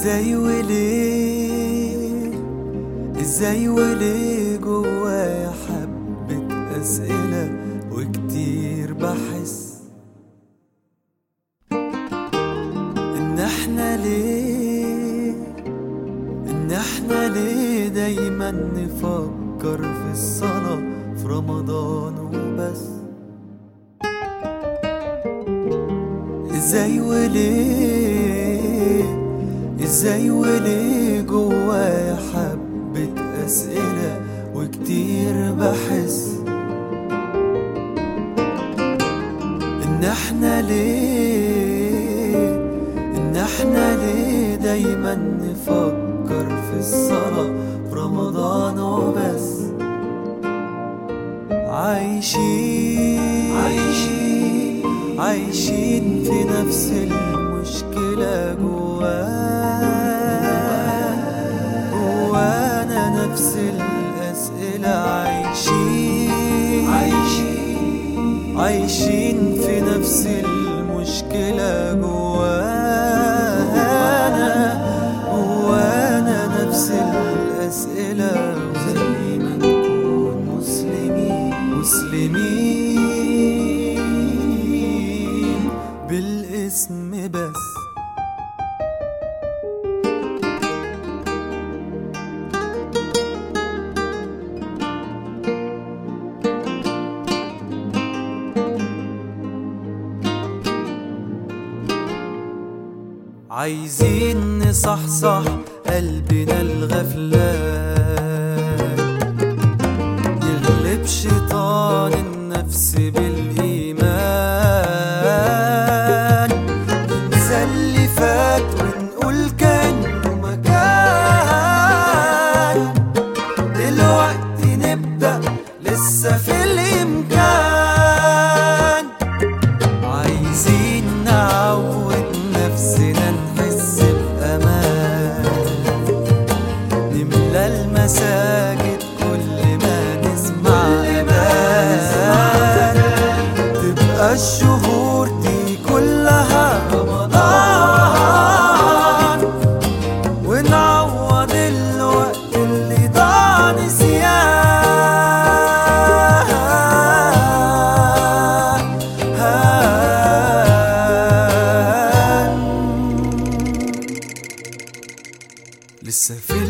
ازاي وليه ازاي وليه جوايا حبة اسئلة وكتير بحس ان احنا ليه ان احنا ليه دايما نفكر في الصلاة في رمضان وبس ازاي وليه ازاي وليه جوايا حبة اسئلة وكتير بحس ان احنا ليه ان احنا ليه دايما نفكر في الصلاة في رمضان وبس عايشين عايشين عايشين في نفس المشكلة جوانا جوانا نفس الأسئلة عايشين عايشين عايشين في نفس المشكلة جوانا جوانا نفس الأسئلة زي ما نكون مسلمين مسلمين بالاسم بس عايزين نصحصح قلبنا الغفلان نغلب شيطان النفس بالإيمان ننسى اللي فات ونقول كأنه مكان دلوقتي نبدأ لسه في الإمكان عايزين نعود نفسنا نحس بأمان نملى المساجد كل ما نسمع أذان تبقى الشهور دي كلها رمضان ونعوض الوقت اللي ضاع نسيان لسه في